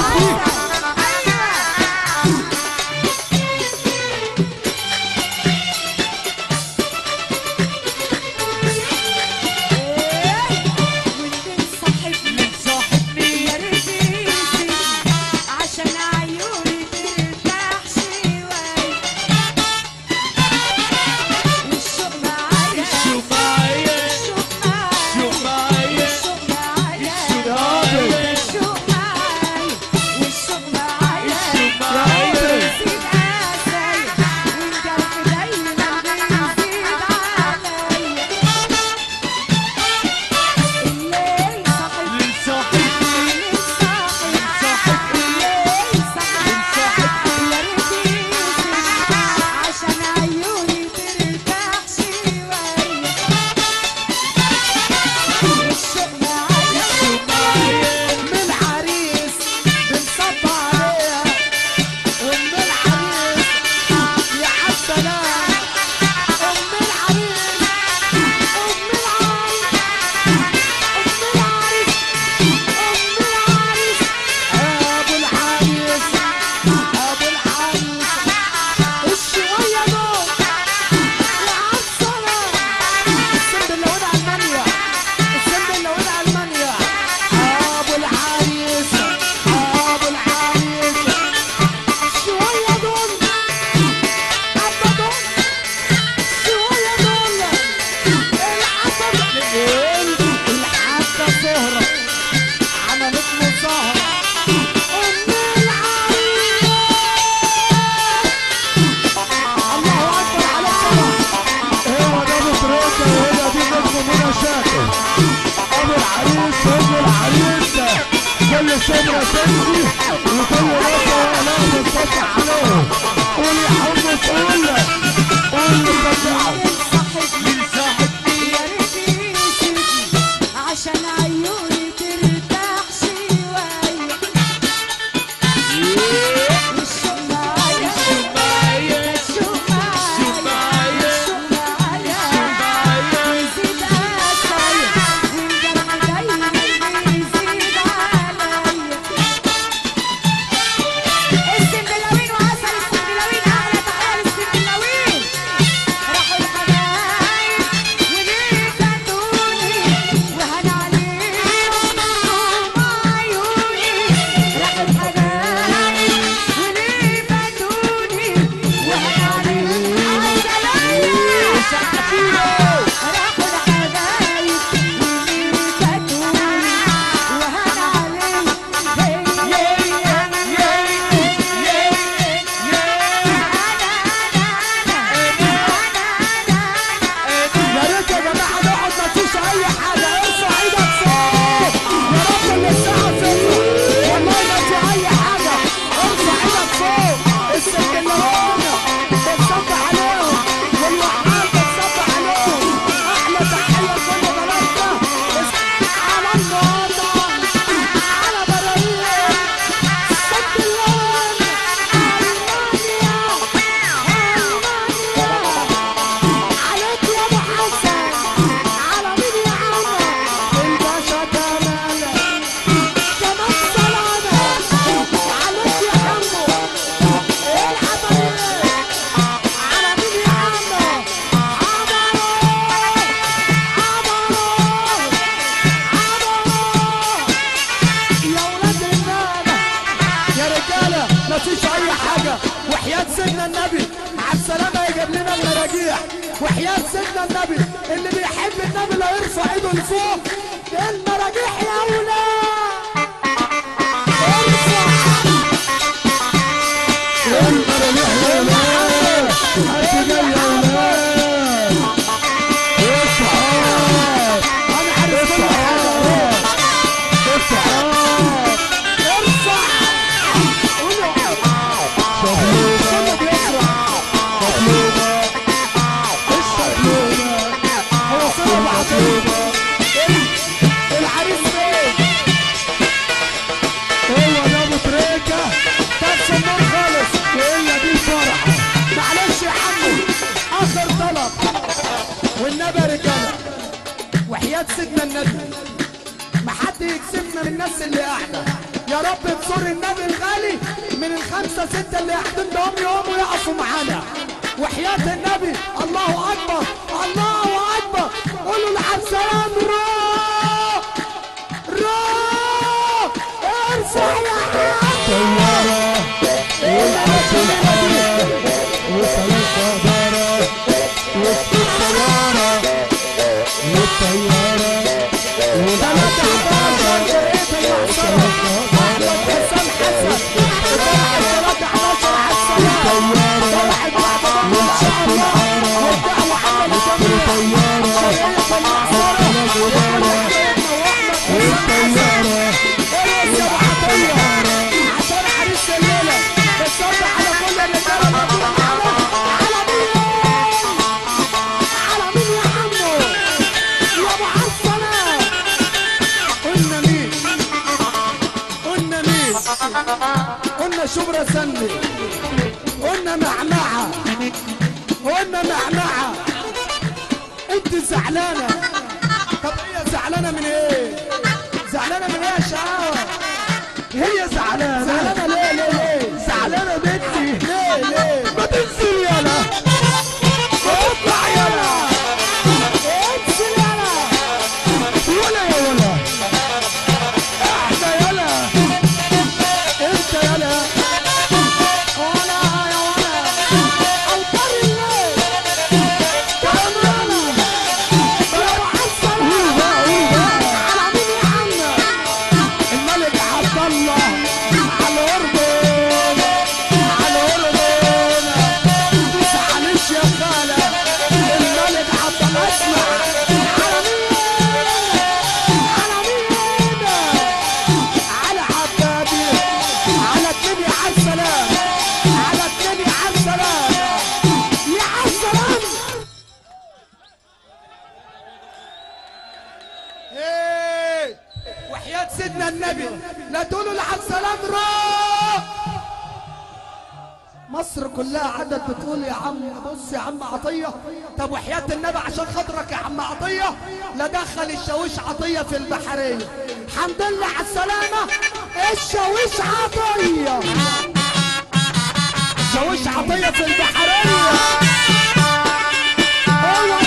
فيه صاحبني صاحبني يا ريت يسيبني عشان عيوني ترتاح شوية والشوق معايا شو معايا الشوق شو معايا معايا والشوق معايا والشوق معايا والشوق معايا معايا يزيد قاسي والجرح دايما بيزيد عليا الليل صاحبني لصاحبني الليل صاحبني الليل صاحبني يا ريت يسيبني عشان عيوني ترتاح شوية والشوق معايا شو معايا من عريس بنصب عليها ومن العريس يا عالسلام ام العريس ام العريس ام العريس ام العريس ابو العريس ابو العريس الشوية دول يا عالسلام السند اللي ودع المانيا السند اللي ودع المانيا ابو العريس ابو العريس شوية دول أبا دول شوية دول العسل الحاجة زهرة عملت مظاهرة أم العريس الله أكبر على الصلاة هو ده مطرقة وهي دي نجم منى شاكر ابو العريس ابو العريس كل شبرة تمشي وكل راسة ولا بتصفح عليهم قول يا حمص قول قول صفحة صاحبني صاحبني يا ريت يسيبني عشان عيوني ترتاح شوية والشوق معايا معايا الشوق معايا الشوق معايا يزيد قاسي والجرح دايما بيزيد عليا السنبلاوين وعسل السنبلاوين احلى تحيه للسنبلاوين راحوا الحبايب وليه فاتوني وهنا عليهم نوم عيوني راحوا الحبايب وليه فاتوني وهنا عليهم عسلية راحوا الحبايب وليه فاتوني وهنا عليهم يا ريت يا جماعة نقعد مفيش أي حاجة ارفع إيدك فوق يا رب اللي الساعة صفر والله ما في أي حاجة ارفع إيدك فوق الست اللي هنا بتصب عليهم والوحال بتصب عليهم أحلى تحية لكل بلدنا على النهضة على برايين ست اللون ألمانيا ألمانيا عليك يا ابو حسن على مين يا عم الباشا كمال كمان سلامة عليك يا عمو الحبايب على مين يا عمو عمرو عمرو عمرو يا ولاد النبي يا رجاله مفيش اي حاجه وحياه سيدنا النبي على السلامه يجيب لنا المراجيح وحياه سيدنا النبي اللي بيحب النبي لا يرفع ايده لفوق المراجيح يا ولاد ارفع المراجيح يا ولاد حد جاي يا ولاد اصحاب انا عارف كل حاجه اصحاب ارفع قولوا شبلومة كله بيسرع شبلومة الشبلومة هو صلوا بعضهم العريس فين هو ده ابو تريكة طب النار خالص وهي دي الفرحة معلش يا حمو اخر طلب والنبي يا رجاله وحياة سيدنا النبي ما حد يكسبنا من الناس اللي قاعده يا رب انصر النبي الغالي من الخمسة ستة اللي قاعدين دهم يقوموا يقفوا معانا وحياة النبي الله أكبر الله أكبر قولوا لعب سلام روح روح ارفع يا حياة طيارة والحسن وصلت طهارة وسط الطيارة والطيارة ثلاثة عشر فرقة المعصرة أحمد حسام حسن وفرح ثلاثة عشر حسن فرح المعصرة إن شاء الله وبتاع محمد جميل شرقية المعصرة والطيارة ارقص يا ابو عطية عشان عريس الليلة بتصب على كل الرجالة الموجودة معانا على مين؟ على مين يا عمو؟ يا ابو عسلة قلنا مين؟ قلنا مين؟ قلنا شبرا سني قلنا معمعة قلنا معمعة انت زعلانة طب هي زعلانة من ايه؟ زعلانة من ايه يا شقاوة؟ هي زعلانة زعلانة ليه ليه ليه؟ زعلانة بنتي ليه ليه؟ ما تنزل يالا اطلع يلا انزل يلا ولا يا ولا احنا يلا انت يلا ولا يا ولا القر الليل تعال يلا يا معسل على مين يا عم الملك عبد الله على الاردن على الاردن تزعلش يا خالة الملك عبد الله اسمع على مين على مين على عبادي على النبي على السلام على النبي على السلام يا على السلام ايه وحياة سيدنا النبي لا تقولوا لعب سلام روح مصر كلها عدت بتقول يا عم بص يا عم عطية طب وحياة النبي عشان خاطرك يا عم عطية لا دخل الشاويش عطية في البحرية الحمد لله على السلامة الشاويش عطية الشاويش عطية في البحرية هو